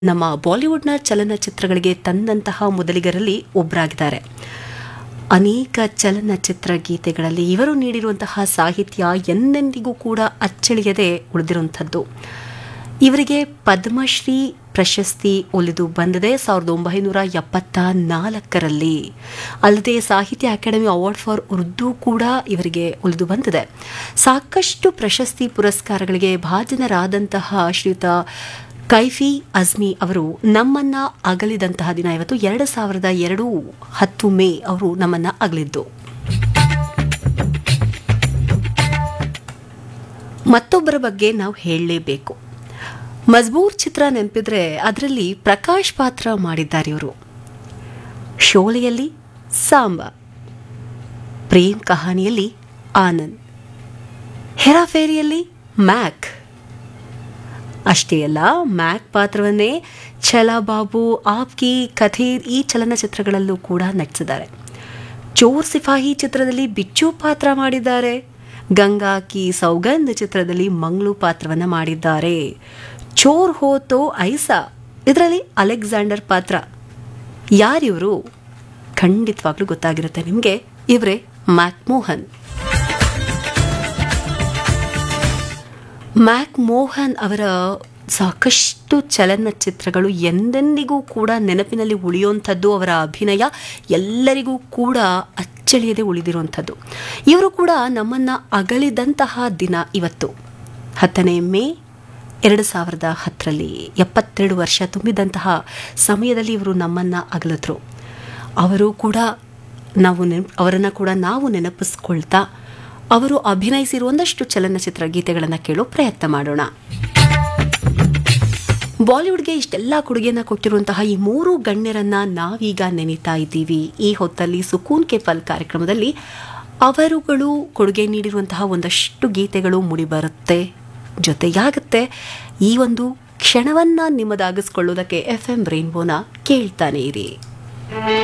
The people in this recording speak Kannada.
ನಮ್ಮ ಬಾಲಿವುಡ್ನ ಚಲನಚಿತ್ರಗಳಿಗೆ ತಂದಂತಹ ಮೊದಲಿಗರಲ್ಲಿ ಒಬ್ಬರಾಗಿದ್ದಾರೆ ಅನೇಕ ಚಲನಚಿತ್ರ ಗೀತೆಗಳಲ್ಲಿ ಇವರು ನೀಡಿರುವಂತಹ ಸಾಹಿತ್ಯ ಎಂದೆಂದಿಗೂ ಕೂಡ ಅಚ್ಚಳಿಯದೆ ಉಳಿದಿರುವಂಥದ್ದು ಇವರಿಗೆ ಪದ್ಮಶ್ರೀ ಪ್ರಶಸ್ತಿ ಒಲಿದು ಬಂದಿದೆ ಸಾವಿರದ ಒಂಬೈನೂರ ಎಪ್ಪತ್ತ ನಾಲ್ಕರಲ್ಲಿ ಅಲ್ಲದೆ ಸಾಹಿತ್ಯ ಅಕಾಡೆಮಿ ಅವಾರ್ಡ್ ಫಾರ್ ಉರ್ದು ಕೂಡ ಇವರಿಗೆ ಒಲಿದು ಬಂದಿದೆ ಸಾಕಷ್ಟು ಪ್ರಶಸ್ತಿ ಪುರಸ್ಕಾರಗಳಿಗೆ ಭಾಜನರಾದಂತಹ ಶ್ರೀಯುತ ಕೈಫಿ ಅಜ್ಮಿ ಅವರು ನಮ್ಮನ್ನ ಅಗಲಿದಂತಹ ದಿನ ಇವತ್ತು ಎರಡು ಸಾವಿರದ ಎರಡು ಹತ್ತು ಮೇ ಅವರು ನಮ್ಮನ್ನ ಅಗಲಿದ್ದು ಮತ್ತೊಬ್ಬರ ಬಗ್ಗೆ ನಾವು ಹೇಳಲೇಬೇಕು ಮಜ್ಬೂರ್ ಚಿತ್ರ ನೆನಪಿದ್ರೆ ಅದರಲ್ಲಿ ಪ್ರಕಾಶ್ ಪಾತ್ರ ಮಾಡಿದ್ದಾರೆ ಇವರು ಶೋಲೆಯಲ್ಲಿ ಸಾಂಬ ಪ್ರೇಮ್ ಕಹಾನಿಯಲ್ಲಿ ಆನಂದ್ ಹೆರಾಫೇರಿಯಲ್ಲಿ ಮ್ಯಾಕ್ ಅಷ್ಟೇ ಅಲ್ಲ ಮ್ಯಾಕ್ ಪಾತ್ರವನ್ನೇ ಛಲಾಬಾಬು ಆಪ್ಕಿ ಕಥೀರ್ ಈ ಚಲನಚಿತ್ರಗಳಲ್ಲೂ ಕೂಡ ನಟಿಸಿದ್ದಾರೆ ಚೋರ್ ಸಿಪಾಹಿ ಚಿತ್ರದಲ್ಲಿ ಬಿಚ್ಚು ಪಾತ್ರ ಮಾಡಿದ್ದಾರೆ ಗಂಗಾ ಕಿ ಸೌಗಂಧ್ ಚಿತ್ರದಲ್ಲಿ ಮಂಗ್ಳು ಪಾತ್ರವನ್ನ ಮಾಡಿದ್ದಾರೆ ಚೋರ್ ಹೋತೋ ಐಸಾ ಇದರಲ್ಲಿ ಅಲೆಕ್ಸಾಂಡರ್ ಪಾತ್ರ ಯಾರಿವರು ಖಂಡಿತವಾಗ್ಲೂ ಗೊತ್ತಾಗಿರುತ್ತೆ ನಿಮಗೆ ಇವರೇ ಮ್ಯಾಕ್ ಮೋಹನ್ ಮ್ಯಾಕ್ ಮೋಹನ್ ಅವರ ಸಾಕಷ್ಟು ಚಲನಚಿತ್ರಗಳು ಎಂದೆಂದಿಗೂ ಕೂಡ ನೆನಪಿನಲ್ಲಿ ಉಳಿಯುವಂಥದ್ದು ಅವರ ಅಭಿನಯ ಎಲ್ಲರಿಗೂ ಕೂಡ ಅಚ್ಚಳಿಯದೆ ಉಳಿದಿರುವಂಥದ್ದು ಇವರು ಕೂಡ ನಮ್ಮನ್ನ ಅಗಲಿದಂತಹ ದಿನ ಇವತ್ತು ಹತ್ತನೇ ಮೇ ಎರಡು ಸಾವಿರದ ಹತ್ತರಲ್ಲಿ ಎಪ್ಪತ್ತೆರಡು ವರ್ಷ ತುಂಬಿದಂತಹ ಸಮಯದಲ್ಲಿ ಇವರು ನಮ್ಮನ್ನ ಅಗಲಿದ್ರು ಅವರು ಕೂಡ ನಾವು ನೆನಪು ಅವರನ್ನು ಕೂಡ ನಾವು ನೆನಪಿಸ್ಕೊಳ್ತಾ ಅವರು ಅಭಿನಯಿಸಿರುವ ಒಂದಷ್ಟು ಚಲನಚಿತ್ರ ಗೀತೆಗಳನ್ನು ಕೇಳೋ ಪ್ರಯತ್ನ ಮಾಡೋಣ ಬಾಲಿವುಡ್ಗೆ ಇಷ್ಟೆಲ್ಲ ಕೊಡುಗೆಯನ್ನ ಕೊಟ್ಟಿರುವಂತಹ ಈ ಮೂರು ಗಣ್ಯರನ್ನ ನಾವೀಗ ನೆನೀತಾ ಇದ್ದೀವಿ ಈ ಹೊತ್ತಲ್ಲಿ ಸುಕೂನ್ ಕೆ ಫಲ್ ಕಾರ್ಯಕ್ರಮದಲ್ಲಿ ಅವರುಗಳು ಕೊಡುಗೆ ನೀಡಿರುವಂತಹ ಒಂದಷ್ಟು ಗೀತೆಗಳು ಮುಡಿಬರುತ್ತೆ ಜೊತೆಯಾಗುತ್ತೆ ಈ ಒಂದು ಕ್ಷಣವನ್ನ ನಿಮ್ಮದಾಗಿಸ್ಕೊಳ್ಳೋದಕ್ಕೆ ಎಫ್ ಎಂ ರೈನ್ಬೋನ ಕೇಳ್ತಾನೆ ಇರಿ